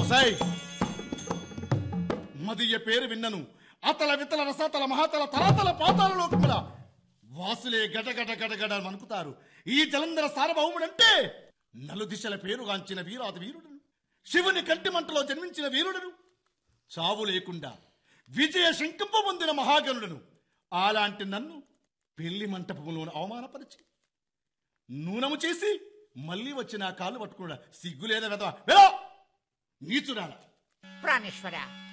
ఒసై మదియ పేరు విన్నను అతల వితల రసతల మహాతల తరాతల పాతాలలో కూడా వాసులే గడగడ గడగడ మనుకుతారు ఈ జలంధర సార్వభౌముడంటే నలుదిశల పేరుగాంచిన వీరాది వీరుడు శివుని కంటి మంటలో జన్మించిన వీరుడను చావు లేకుండా విజయ శంకంప పొందిన మహాగణుడను అలాంటి నన్ను పెళ్లి మంటపంలోను అవమానపరిచి నూనము చేసి మళ్ళీ వచ్చి నా కాళ్ళు పట్టుకున్నాడు సిగ్గులేదా వెదవా వెలో నీచురాలా ప్రాణేశ్వర